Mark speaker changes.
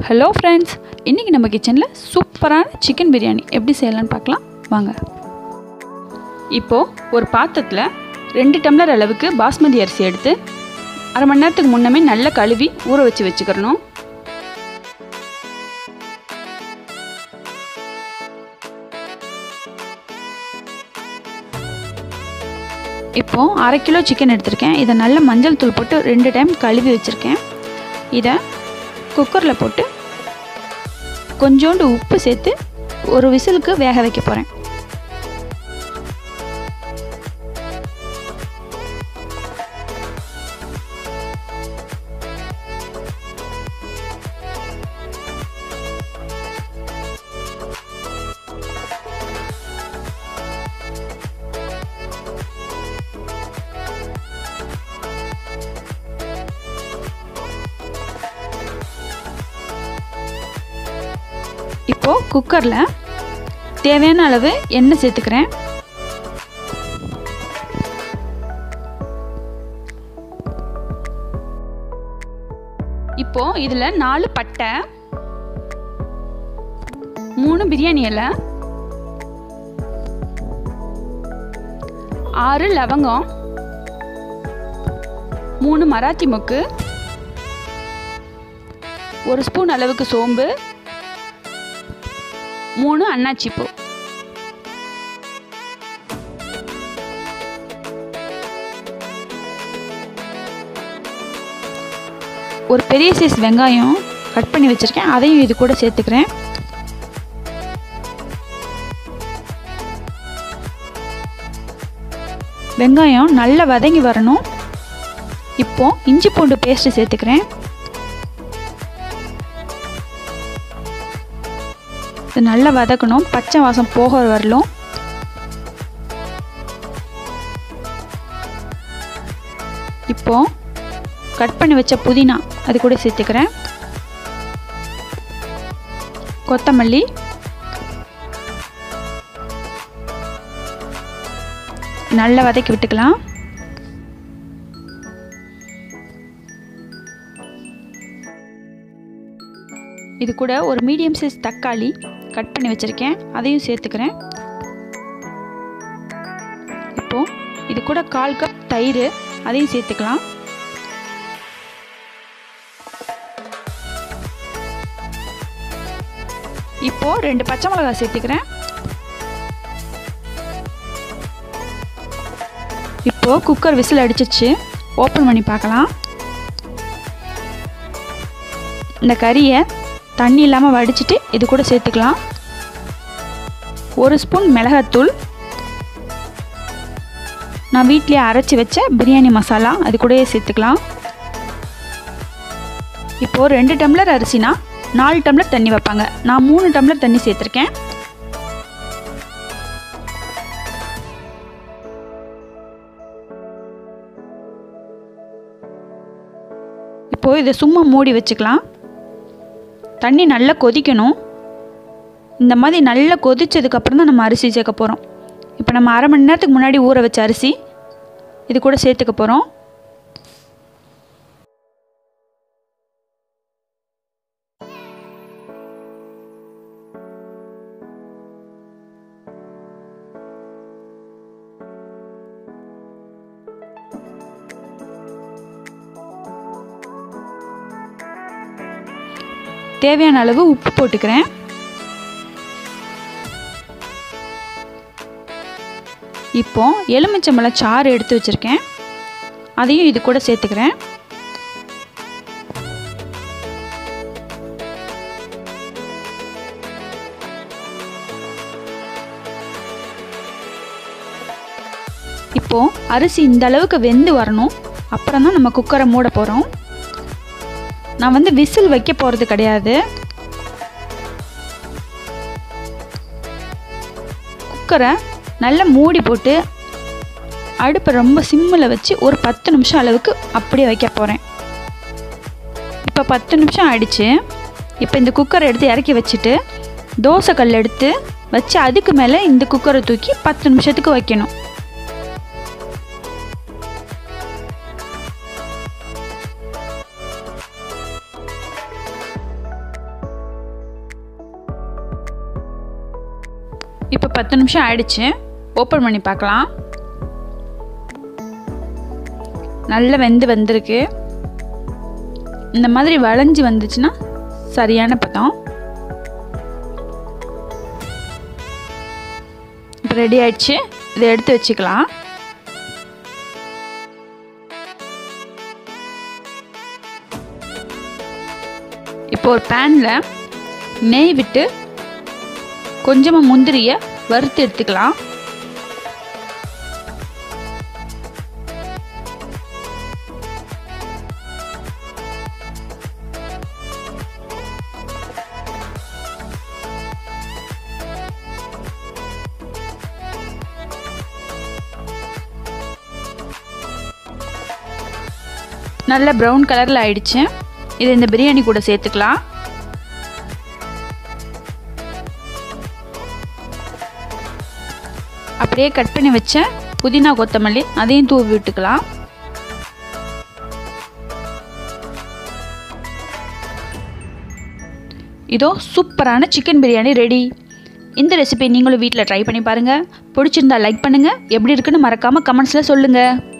Speaker 1: hello friends இன்றைக்கி நம்ம கிச்சனில் சூப்பரான சிக்கன் பிரியாணி எப்படி செய்யலாம்னு பார்க்கலாம் வாங்க இப்போது ஒரு பாத்திரத்தில் ரெண்டு டம்ளர் அளவுக்கு பாஸ்மதி அரிசி எடுத்து அரை மணி நேரத்துக்கு முன்னமே நல்லா கழுவி ஊற வச்சு வச்சுக்கிறணும் இப்போது அரை கிலோ சிக்கன் எடுத்திருக்கேன் இதை நல்ல மஞ்சள் தூள் போட்டு ரெண்டு டைம் கழுவி வச்சுருக்கேன் இதை குக்கரில் போட்டு கொஞ்சோண்டு உப்பு சேர்த்து ஒரு விசிலுக்கு வேக வைக்க போகிறேன் இப்போது குக்கரில் தேவையான அளவு எண்ணெய் சேர்த்துக்கிறேன் இப்போ இதில் நாலு பட்டை மூணு பிரியாணி இலை ஆறு லவங்கம் மூணு மராத்தி மொக்கு ஒரு ஸ்பூன் அளவுக்கு சோம்பு மூணு அன்னாச்சி பூ ஒரு பெரிய சைஸ் வெங்காயம் கட் பண்ணி வச்சுருக்கேன் அதையும் இது கூட சேர்த்துக்கிறேன் வெங்காயம் நல்லா வதங்கி வரணும் இப்போ இஞ்சி பூண்டு பேஸ்ட்டு சேர்த்துக்கிறேன் இது நல்லா வதக்கணும் பச்சை வாசம் போக வரலும் இப்போ கட் பண்ணி வச்ச புதினா அது கூட சேர்த்துக்கிறேன் கொத்தமல்லி நல்லா வதக்கி விட்டுக்கலாம் இது கூட ஒரு மீடியம் சைஸ் தக்காளி கட் பண்ணி வச்சுருக்கேன் அதையும் சேர்த்துக்கிறேன் இப்போது இது கூட கால் கப் தயிர் அதையும் சேர்த்துக்கலாம் இப்போது ரெண்டு பச்சை மிளகாய் சேர்த்துக்கிறேன் இப்போது குக்கர் விசில் அடிச்சிச்சு ஓப்பன் பண்ணி பார்க்கலாம் இந்த கறியை தண்ணி இல்லாமல் வடிச்சிட்டு இது கூட சேர்த்துக்கலாம் ஒரு ஸ்பூன் மிளகாத்தூள் நான் வீட்டிலே அரைச்சி வச்ச பிரியாணி மசாலா அது கூடயே சேர்த்துக்கலாம் இப்போது ரெண்டு டம்ளர் அரிசினா நாலு டம்ளர் தண்ணி வைப்பாங்க நான் மூணு டம்ளர் தண்ணி சேர்த்துருக்கேன் இப்போது இதை சும்மா மூடி வச்சுக்கலாம் தண்ணி நல்லா கொதிக்கணும் இந்த மாதிரி நல்லா கொதிச்சதுக்கப்புறம் தான் நம்ம அரிசி சேர்க்க போகிறோம் இப்போ நம்ம அரை மணி நேரத்துக்கு முன்னாடி ஊற வச்ச அரிசி இது கூட சேர்த்துக்க போகிறோம் தேவையான அளவு உப்பு போட்டுக்கிறேன் இப்போ எலுமிச்சம்பழம் சாறு எடுத்து வச்சுருக்கேன் அதையும் இது கூட சேர்த்துக்கிறேன் இப்போ அரிசி இந்த அளவுக்கு வெந்து வரணும் அப்புறம் தான் நம்ம குக்கரை மூட போகிறோம் நான் வந்து விசில் வைக்க போகிறது கிடையாது குக்கரை நல்லா மூடி போட்டு அடுப்பை ரொம்ப சிம்மில் வச்சு ஒரு பத்து நிமிஷம் அளவுக்கு அப்படியே வைக்க போகிறேன் இப்போ பத்து நிமிஷம் ஆயிடுச்சு இப்போ இந்த குக்கரை எடுத்து இறக்கி வச்சுட்டு தோசை கல் எடுத்து வச்சு அதுக்கு மேலே இந்த குக்கரை தூக்கி பத்து நிமிஷத்துக்கு வைக்கணும் இப்போ பத்து நிமிஷம் ஆயிடுச்சு ஓப்பன் பண்ணி பார்க்கலாம் நல்லா வெந்து வந்திருக்கு இந்த மாதிரி வளைஞ்சி வந்துச்சுன்னா சரியான பதம் இப்போ ரெடி ஆயிடுச்சு இதை எடுத்து வச்சுக்கலாம் இப்போ ஒரு பேனில் நெய் விட்டு கொஞ்சமாக முந்திரியை வறுத்து எடுத்துக்கலாம் நல்ல ப்ரௌன் கலரில் ஆயிடுச்சு இது இந்த பிரியாணி கூட சேர்த்துக்கலாம் அப்படியே கட் பண்ணி வச்ச புதினா கொத்தமல்லி அதையும் தூவி விட்டுக்கலாம் இதோ சூப்பரான சிக்கன் பிரியாணி ரெடி இந்த ரெசிபி நீங்களும் வீட்டில் ட்ரை பண்ணி பாருங்கள் பிடிச்சிருந்தா லைக் பண்ணுங்கள் எப்படி இருக்குன்னு மறக்காமல் கமெண்ட்ஸில் சொல்லுங்கள்